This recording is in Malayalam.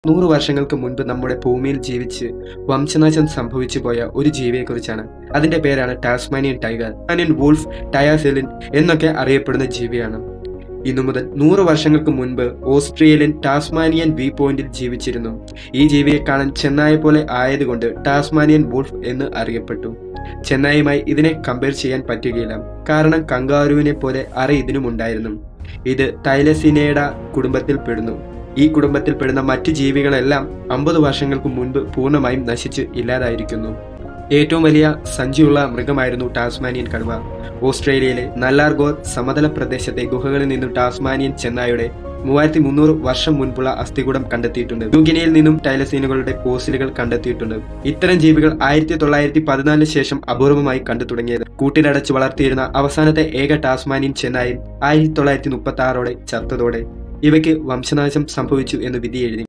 നൂറ് വർഷങ്ങൾക്ക് മുൻപ് നമ്മുടെ ഭൂമിയിൽ ജീവിച്ച് വംശനാശം സംഭവിച്ചു പോയ ഒരു ജീവിയെക്കുറിച്ചാണ് അതിന്റെ പേരാണ് ടാസ്മാനിയൻ ടൈഗർ ടാസ്മാനിയൻ വൂൾഫ് ടയാസെലിൻ എന്നൊക്കെ അറിയപ്പെടുന്ന ജീവിയാണ് ഇന്നു മുതൽ നൂറ് വർഷങ്ങൾക്ക് മുൻപ് ഓസ്ട്രേലിയൻ ടാസ്മാനിയൻ വ്യൂ പോയിന്റിൽ ജീവിച്ചിരുന്നു ഈ ജീവിയെ കാണാൻ ചെന്നായെ പോലെ ആയതുകൊണ്ട് ടാസ്മാനിയൻ വൂൾഫ് എന്ന് അറിയപ്പെട്ടു ചെന്നായുമായി ഇതിനെ കമ്പയർ ചെയ്യാൻ പറ്റുകയില്ല കാരണം കങ്കാരുവിനെ പോലെ അറ ഇതിനുമുണ്ടായിരുന്നു ഇത് തൈലസിനേഡ കുടുംബത്തിൽ പെടുന്നു ഈ കുടുംബത്തിൽ പെടുന്ന മറ്റു ജീവികളെല്ലാം അമ്പത് വർഷങ്ങൾക്ക് മുൻപ് പൂർണ്ണമായും നശിച്ച് ഇല്ലാതായിരിക്കുന്നു ഏറ്റവും വലിയ സഞ്ചിയുള്ള മൃഗമായിരുന്നു ടാസ്മാനിയൻ കടുവ ഓസ്ട്രേലിയയിലെ നല്ലാർഗോർ സമതല പ്രദേശത്തെ ഗുഹകളിൽ നിന്നും ടാസ്മാനിയൻ ചെന്നായുടെ മൂവായിരത്തി മുന്നൂറ് വർഷം മുൻപുള്ള അസ്ഥികൂടം കണ്ടെത്തിയിട്ടുണ്ട് ന്യൂഗിനിയിൽ നിന്നും ടൈലസീനുകളുടെ ഫോസിലുകൾ കണ്ടെത്തിയിട്ടുണ്ട് ഇത്തരം ജീവികൾ ആയിരത്തി തൊള്ളായിരത്തി പതിനാലിന് ശേഷം അപൂർവമായി കണ്ടു തുടങ്ങിയത് കൂട്ടിലടച്ച് വളർത്തിയിരുന്ന അവസാനത്തെ ഏക ടാസ്മാനിയൻ ചെന്നായും ആയിരത്തി തൊള്ളായിരത്തി മുപ്പത്തി ആറോടെ ചത്തതോടെ ഇവയ്ക്ക് വംശനാശം സംഭവിച്ചു എന്ന് വിധി എഴുതി